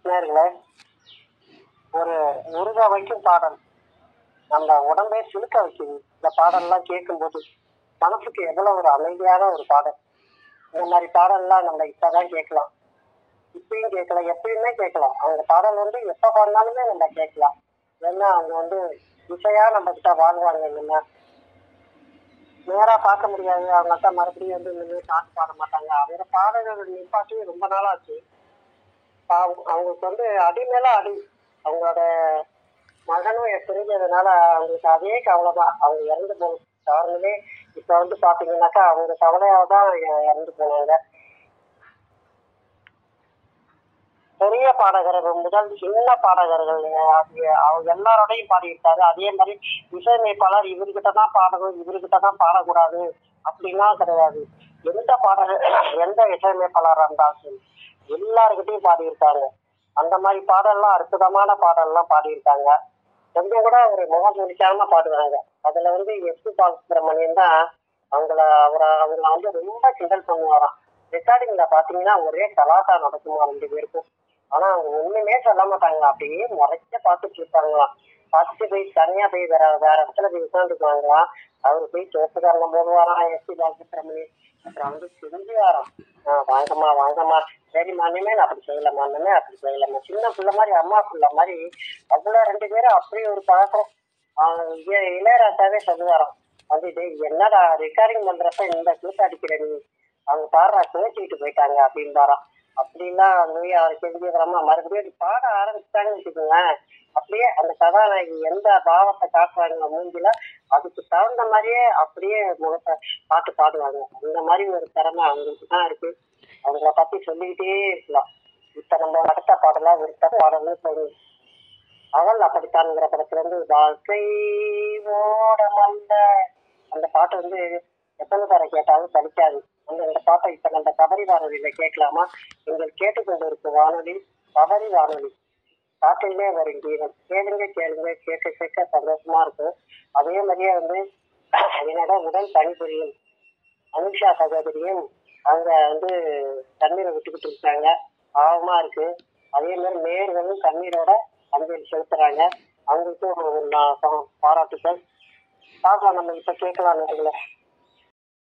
நேர்களே ஒரு உருக வைக்கும் பாடல் நம்ம உடம்பே சிலுக்க வைக்குது இந்த பாடல்லாம் கேட்கும்போது மனசுக்கு எவ்வளவு ஒரு அமைதியான ஒரு பாடல் இந்த மாதிரி பாடல்லாம் நம்ம இப்பதான் கேட்கலாம் இப்பயும் கேட்கலாம் எப்பயுமே கேட்கலாம் அவங்க பாடல் வந்து எப்ப பாடினாலுமே நம்ம கேட்கலாம் ஏன்னா அவங்க வந்து இசையா நம்ம கிட்ட வாழ்வாங்க இல்லைன்னா நேரா பார்க்க முடியாது அவங்கள்ட்ட மறுபடியும் வந்து நின்று பாட்டு பாட மாட்டாங்க அவங்க பாடல்கள் நிப்பாட்டி ரொம்ப நாளாச்சு பாவம் அவங்களுக்கு வந்து அடி மேல அடி அவங்களோட மகனும் பிரிஞ்சதுனால அவங்களுக்கு அதே கவலை தான் அவங்க இறந்து போன காரணமே இப்ப வந்து பாத்தீங்கன்னாக்கா அவங்க கவலையாக தான் இறந்து போனாங்க பெரிய பாடகர்கள் முதல் சின்ன பாடகர்கள் அது அவங்க எல்லாரோடையும் பாடியிருக்காரு அதே மாதிரி இசையமைப்பாளர் இவர்கிட்ட தான் பாடணும் இவர்கிட்ட தான் பாடக்கூடாது அப்படிலாம் கிடையாது எந்த பாடகர் எந்த இசையமைப்பாளராக இருந்தாலும் சரி எல்லாருக்கிட்டையும் பாடியிருக்காங்க அந்த மாதிரி பாடல்லாம் அற்புதமான பாடல்லாம் பாடியிருக்காங்க கொஞ்சம் கூட ஒரு முகம் சுழிக்காம பாடுவாங்க அதுல வந்து எஸ் பி பாலசுப்ரமணியன் தான் அவங்கள அவரை அவங்கள வந்து ரொம்ப கிண்டல் பண்ணுவாராம் ரெக்கார்டிங்ல பாத்தீங்கன்னா ஒரே கலாட்டா நடக்குமா ரெண்டு பேருக்கும் ஆனா அவங்க ஒண்ணுமே சொல்ல மாட்டாங்க அப்படியே முறைச்ச பார்த்துட்டு இருப்பாங்களாம் பார்த்துட்டு போய் தனியா போய் வேற வேற இடத்துல போய் உட்காந்துக்குவாங்களாம் அவரு போய் தோப்புக்காரங்க போடுவாராம் எஸ் பி பாலசுப்ரமணியன் அப்புறம் வந்து செஞ்சுவாராம் ஆஹ் வாங்கம்மா வாங்கம்மா சரிம்மா இனிமேல் அப்படி செய்யலாமா இனிமேல் அப்படி செய்யலாமா சின்ன பிள்ளை மாதிரி அம்மா பிள்ளை மாதிரி அவ்வளோ ரெண்டு பேரும் அப்படியே ஒரு பழக்கம் ஆஹ் இளைய- இளையராஜாவே சொல்லுவாராம் வந்து டேய் என்னடா ரெக்கார்டிங் பண்றப்ப இந்த கூத்து அடிக்கிற நீ அவங்க பாடுறா கோச்சிக்கிட்டு போயிட்டாங்க அப்படின்பாராம் அப்படிலாம் போய் அவர் செஞ்சுக்கிறோமா மறுபடியும் அது பாட ஆரம்பிச்சிட்டாங்கன்னு வச்சுக்கோங்களேன் அப்படியே அந்த கதாநாயகி எந்த பாவத்தை காட்டுறாங்க மூஞ்சில அதுக்கு தகுந்த மாதிரியே அப்படியே முகத்தை பாட்டு பாடுவாங்க அந்த மாதிரி ஒரு திறமை அவங்களுக்கு தான் இருக்கு அவங்கள பத்தி சொல்லிக்கிட்டே இருக்கலாம் இப்ப நம்ம அடுத்த பாடலாம் விருத்த பாடல்னு சொல்லி அவள் அப்படித்தான்ங்கிற படத்துல இருந்து வாழ்க்கை ஓடமல்ல அந்த பாட்டு வந்து எத்தனை தர கேட்டாலும் படிக்காது அந்த இந்த பாட்டை இப்ப நம்ம கபரி வானொலியில கேட்கலாமா நீங்கள் கேட்டுக்கொண்டு இருக்கும் வானொலி கபரி வானொலி பாட்டிலே வரும் கீதம் கேளுங்க கேளுங்க கேட்க கேட்க சந்தோஷமா இருக்கும் அதே மாதிரியே வந்து என்னோட உடல் பணிபுரியும் அனுஷா சகோதரியும் அவங்க வந்து தண்ணீரை விட்டுக்கிட்டு இருக்காங்க பாவமா இருக்கு அதே மாதிரி நேர்களும் தண்ணீரோட அஞ்சலி செலுத்துறாங்க அவங்களுக்கும் ஒரு நான் பா- பாராட்டுக்கள் பார்க்கலாம் நம்ம இப்ப கேட்கலாம் நேர்களே